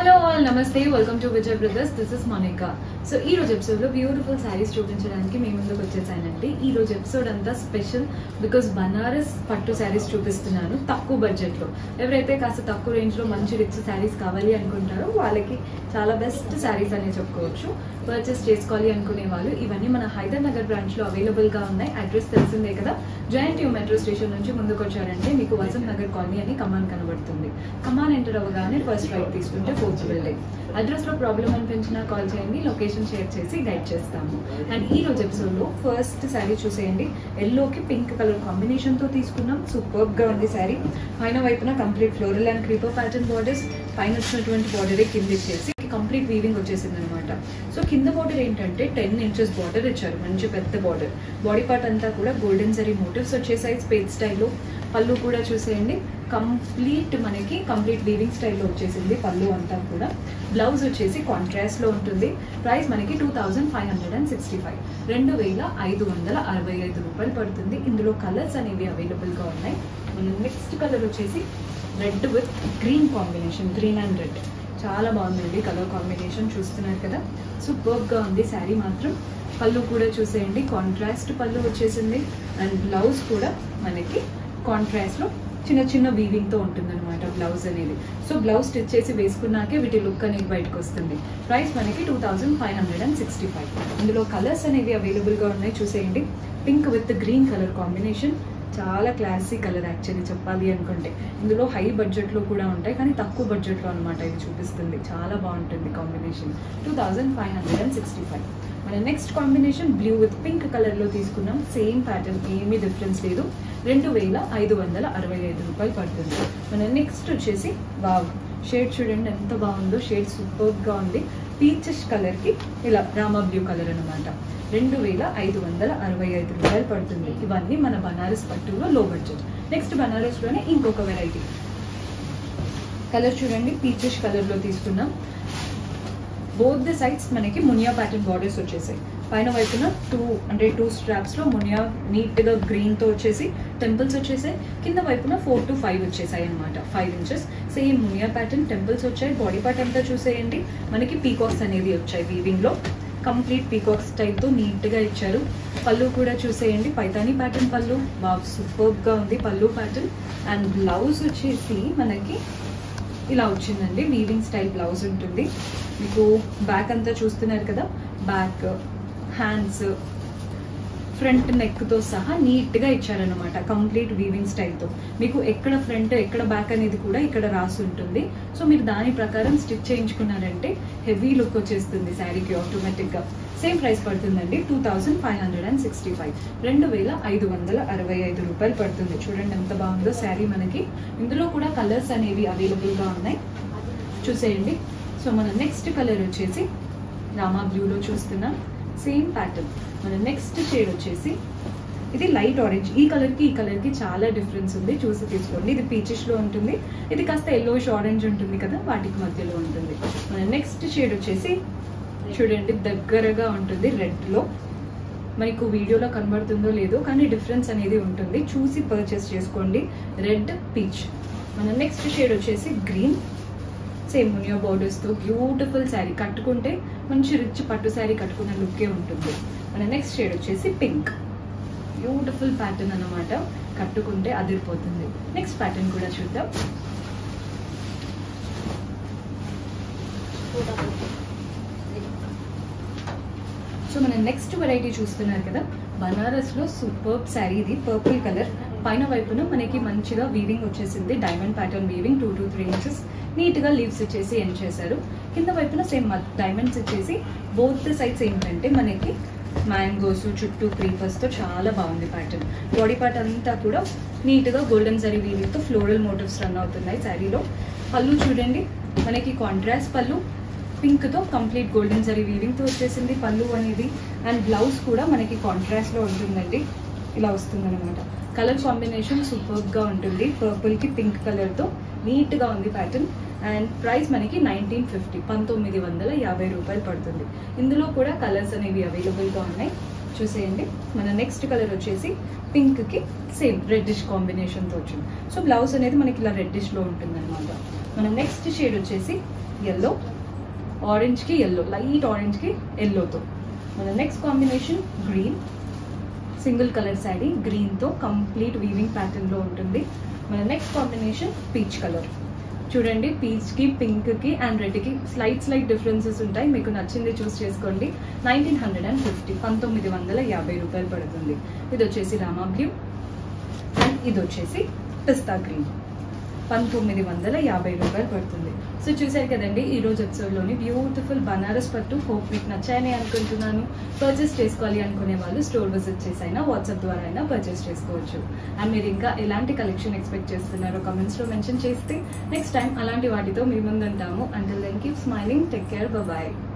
hello all నమస్తే welcome to Vijay brothers this is Monika so ఈ రోజు ఎపిసోడ్ లో బ్యూటిఫుల్ శారీస్ చూపించడానికి మీ ముందుకు వచ్చేసానండి ఈ రోజు ఎపిసోడ్ అంతా స్పెషల్ బికాస్ బనారస్ పట్టు శారీస్ చూపిస్తున్నాను తక్కువ బడ్జెట్ లో ఎవరైతే కాస్త తక్కువ రేంజ్ లో మంచి రిచ్ శారీస్ కావాలి అనుకుంటారో వాళ్ళకి చాలా బెస్ట్ శారీస్ అనే చెప్పుకోవచ్చు పర్చేస్ చేసుకోవాలి అనుకునే వాళ్ళు ఇవన్నీ మన హైదర్ నగర్ బ్రాంచ్ లో అవైలబుల్ గా ఉన్నాయి అడ్రస్ తెలిసిందే కదా జాయింట్ యూ మెట్రో స్టేషన్ నుంచి ముందుకు వచ్చారంటే మీకు వసంత్ నగర్ కాలనీ అని కమాన్ కనబడుతుంది కమాన్ ఎంటర్ అవ్వగానే ఫస్ట్ రైట్ తీసుకుంటే ఫోర్త్ బిల్డింగ్ అడ్రస్ లో ప్రాబ్లం అనిపించినా కాల్ చేయండి లొకేషన్ షేర్ చేసి గైడ్ చేస్తాము అండ్ ఈ రోజు ఎపిసోడ్ లో ఫస్ట్ శారీ చూసేయండి ఎల్లోకి పింక్ కలర్ కాంబినేషన్ తో తీసుకున్నాం సూపర్ గా ఉంది శారీ పైన వైపున complete floral and creeper pattern borders పైన వచ్చినటువంటి బార్డరే కింద ఇచ్చేసి కంప్లీట్ వీవింగ్ వచ్చేసింది అనమాట సో కింద బార్డర్ ఏంటంటే టెన్ ఇంచెస్ బార్డర్ ఇచ్చారు మంచి పెద్ద బార్డర్ బాడీ పార్ట్ అంతా కూడా గోల్డెన్ సరీ మోటివ్స్ వచ్చేసాయి స్పేస్ స్టైల్లో పళ్ళు కూడా చూసేయండి కంప్లీట్ మనకి కంప్లీట్ వీవింగ్ స్టైల్లో వచ్చేసింది పళ్ళు అంతా కూడా బ్లౌజ్ వచ్చేసి కాంట్రాస్ట్ లో ఉంటుంది ప్రైస్ మనకి two thousand five hundred and sixty five రెండు వేల ఐదు వందల అరవై ఐదు రూపాయలు పడుతుంది ఇందులో కలర్స్ అనేవి అవైలబుల్ గా ఉన్నాయి నెక్స్ట్ కలర్ వచ్చేసి red with green combination green and red చాలా బాగుందండి కలర్ కాంబినేషన్ చూస్తున్నారు కదా సూపర్బ్ గా ఉంది శారీ మాత్రం పళ్ళు కూడా చూసేయండి కాంట్రాస్ట్ పళ్ళు వచ్చేసింది అండ్ బ్లౌజ్ కూడా మనకి కాంట్రాస్ట్ లో చిన్న చిన్న వీవింగ్ తో ఉంటుంది అనమాట బ్లౌజ్ అనేది సో బ్లౌజ్ స్టిచ్ చేసి వేసుకున్నాకే వీటి లుక్ అనేది బయటకు వస్తుంది ప్రైస్ మనకి two thousand five hundred and sixty five ఇందులో కలర్స్ అనేవి అవైలబుల్ గా ఉన్నాయి చూసేయండి pink with green colour combination చాలా క్లాసీ కలర్ యాక్చువల్లీ చెప్పాలి అనుకుంటే ఇందులో హై బడ్జెట్లో కూడా ఉంటాయి కానీ తక్కువ బడ్జెట్లో అనమాట ఇది చూపిస్తుంది చాలా బాగుంటుంది combination two thousand five hundred and sixty five మన next combination blue with pink కలర్లో తీసుకున్నాం సేమ్ ప్యాటర్న్ ఏమీ డిఫరెన్స్ లేదు రెండు వేల ఐదు వందల అరవై ఐదు రూపాయలు పడుతుంది మన నెక్స్ట్ వచ్చేసి వావ్ షేడ్ చూడండి ఎంత బాగుందో షేడ్ సూపర్గా ఉంది పీచెస్ కలర్కి ఇలా రామా బ్లూ కలర్ అనమాట రెండు వేల ఐదు వందల అరవై ఐదు రూపాయలు పడుతుంది ఇవన్నీ మన బనారస్ పట్టులో లో బడ్జెట్ నెక్స్ట్ బనారస్లోనే ఇంకొక వెరైటీ కలర్ చూడండి పీచెస్ కలర్లో తీసుకున్నాం బోత్ ద సైడ్స్ మనకి మునియా ప్యాటర్న్ బార్డర్స్ వచ్చేసాయి పైన వైపున టూ అంటే టూ స్ట్రాప్స్ లో మునియా నీట్ గా గ్రీన్ తో వచ్చేసి టెంపుల్స్ వచ్చేసాయి కింద వైపున ఫోర్ టు ఫైవ్ వచ్చేసాయి అనమాట ఫైవ్ ఇంచెస్ సేమ్ మునియా ప్యాటర్న్ టెంపుల్స్ వచ్చాయి బాడీ పార్ట్ అంతా చూసేయండి మనకి పీకాక్స్ అనేవి వచ్చాయి వీవింగ్ లో కంప్లీట్ పీకాక్ స్టైల్ తో నీట్ గా ఇచ్చారు పళ్ళు కూడా చూసేయండి పైతానీ ప్యాటర్న్ పళ్ళు బాగా సూపర్ గా ఉంది పళ్ళు ప్యాటర్న్ అండ్ బ్లౌజ్ వచ్చేసి మనకి ఇలా వచ్చిందండి వీవింగ్ స్టైల్ బ్లౌజ్ ఉంటుంది మీకు బ్యాక్ అంతా చూస్తున్నారు కదా బ్యాక్ హ్యాండ్స్ ఫ్రంట్ నెక్తో సహా నీట్గా ఇచ్చారనమాట కంప్లీట్ వీవింగ్ స్టైల్తో మీకు ఎక్కడ ఫ్రంట్ ఎక్కడ బ్యాక్ అనేది కూడా ఇక్కడ రాసి ఉంటుంది సో మీరు దాని ప్రకారం స్టిచ్ చేయించుకున్నారంటే హెవీ లుక్ వచ్చేస్తుంది శారీకి ఆటోమేటిక్గా సేమ్ ప్రైస్ పడుతుందండి two thousand five hundred and sixty five రెండు వేల ఐదు వందల అరవై ఐదు రూపాయలు పడుతుంది చూడండి ఎంత బాగుందో శారీ మనకి ఇందులో కూడా కలర్స్ అనేవి అవైలబుల్గా ఉన్నాయి చూసేయండి సో మన నెక్స్ట్ కలర్ వచ్చేసి రామా బ్లూలో చూస్తున్నాం సేమ్ ప్యాటర్న్ మన నెక్స్ట్ షేడ్ వచ్చేసి ఇది లైట్ ఆరెంజ్ ఈ కలర్కి ఈ కలర్కి చాలా డిఫరెన్స్ ఉంది చూసి తీసుకోండి ఇది పీచెస్లో ఉంటుంది ఇది కాస్త ఎల్లోయిష్ ఆరెంజ్ ఉంటుంది కదా వాటికి మధ్యలో ఉంటుంది మన నెక్స్ట్ షేడ్ వచ్చేసి చూడండి దగ్గరగా ఉంటుంది రెడ్లో మీకు వీడియోలో కనబడుతుందో లేదో కానీ డిఫరెన్స్ అనేది ఉంటుంది చూసి పర్చేస్ చేసుకోండి రెడ్ పీచ్ మన నెక్స్ట్ షేడ్ వచ్చేసి గ్రీన్ సేమ్ మునియో బోర్డర్స్తో బ్యూటిఫుల్ శారీ కట్టుకుంటే మంచి రిచ్ పట్టు శారీ కట్టుకున్న లుక్కే ఉంటుంది మన నెక్స్ట్ షేడ్ వచ్చేసి పింక్ బ్యూటిఫుల్ ప్యాటర్న్ అనమాట కట్టుకుంటే అదిరిపోతుంది నెక్స్ట్ ప్యాటర్న్ కూడా చూద్దాం సో మన నెక్స్ట్ వెరైటీ చూస్తున్నారు కదా బనారస్లో సూపర్బ్ శారీ ఇది పర్పుల్ కలర్ పైన వైపున మనకి మంచిగా వీవింగ్ వచ్చేసింది diamond pattern weaving two to three inches నీట్గా లీవ్స్ ఇచ్చేసి ఎండ్ చేశారు కింద వైపున సేమ్ డైమండ్స్ ఇచ్చేసి బోత్ సైడ్స్ ఏంటంటే మనకి మ్యాంగోస్ చుట్టూ క్రీపర్స్తో చాలా బాగుంది ప్యాటర్న్ బాడీ పార్ట్ అంతా కూడా నీట్గా గోల్డెన్ జరీ వీవింగ్తో ఫ్లోరల్ మోటివ్స్ రన్ అవుతున్నాయి శారీలో పళ్ళు చూడండి మనకి కాంట్రాస్ట్ పళ్ళు పింక్తో కంప్లీట్ గోల్డెన్ జరీ వీవింగ్తో వచ్చేసింది పళ్ళు అనేది అండ్ బ్లౌజ్ కూడా మనకి కాంట్రాస్ట్లో ఉంటుందండి ఇలా వస్తుంది అనమాట కలర్ కాంబినేషన్ సూపర్గా ఉంటుంది పర్పుల్కి పింక్ కలర్తో నీట్గా ఉంది ప్యాటర్న్ అండ్ ప్రైస్ మనకి నైన్టీన్ ఫిఫ్టీ పంతొమ్మిది వందల యాభై రూపాయలు పడుతుంది ఇందులో కూడా కలర్స్ అనేవి అవైలబుల్గా ఉన్నాయి చూసేయండి మన నెక్స్ట్ కలర్ వచ్చేసి పింక్కి సేమ్ రెడ్డిష్ కాంబినేషన్తో వచ్చింది సో బ్లౌజ్ అనేది మనకి ఇలా రెడ్డిష్లో ఉంటుంది అనమాట మన నెక్స్ట్ షేడ్ వచ్చేసి ఎల్లో ఆరెంజ్కి ఎల్లో లైట్ ఆరెంజ్కి ఎల్లోతో మన next combination green single colour sari గ్రీన్తో కంప్లీట్ వీవింగ్ ప్యాటర్న్లో ఉంటుంది మన నెక్స్ట్ కాంబినేషన్ పీచ్ కలర్ చూడండి పీచ్కి పింక్కి అండ్ రెడ్కి స్లైట్ స్లైట్ డిఫరెన్సెస్ ఉంటాయి మీకు నచ్చింది చూస్ చేసుకోండి నైన్టీన్ హండ్రెడ్ అండ్ ఫిఫ్టీ పంతొమ్మిది వందల యాభై రూపాయలు పడుతుంది ఇది వచ్చేసి రామా బ్లూ అండ్ ఇది వచ్చేసి పిస్తా గ్రీన్ పంతొమ్మిది వందల యాభై రూపాయలు పడుతుంది సో చూసారు కదండి ఈ రోజు ఎపిసోడ్లోని బ్యూటిఫుల్ బనారస్ పట్టు హోప్ మీకు నచ్చాయని అనుకుంటున్నాను పర్చేస్ చేసుకోవాలి అనుకునే వాళ్ళు స్టోర్ విజిట్ చేసైనా వాట్సాప్ ద్వారా అయినా పర్చేస్ చేసుకోవచ్చు అండ్ మీరు ఇంకా ఎలాంటి కలెక్షన్ ఎక్స్పెక్ట్ చేస్తున్నారో కమెంట్స్లో మెన్షన్ చేస్తే నెక్స్ట్ టైం అలాంటి వాటితో మీ ముందు ఉంటాము until then keep smiling take care bye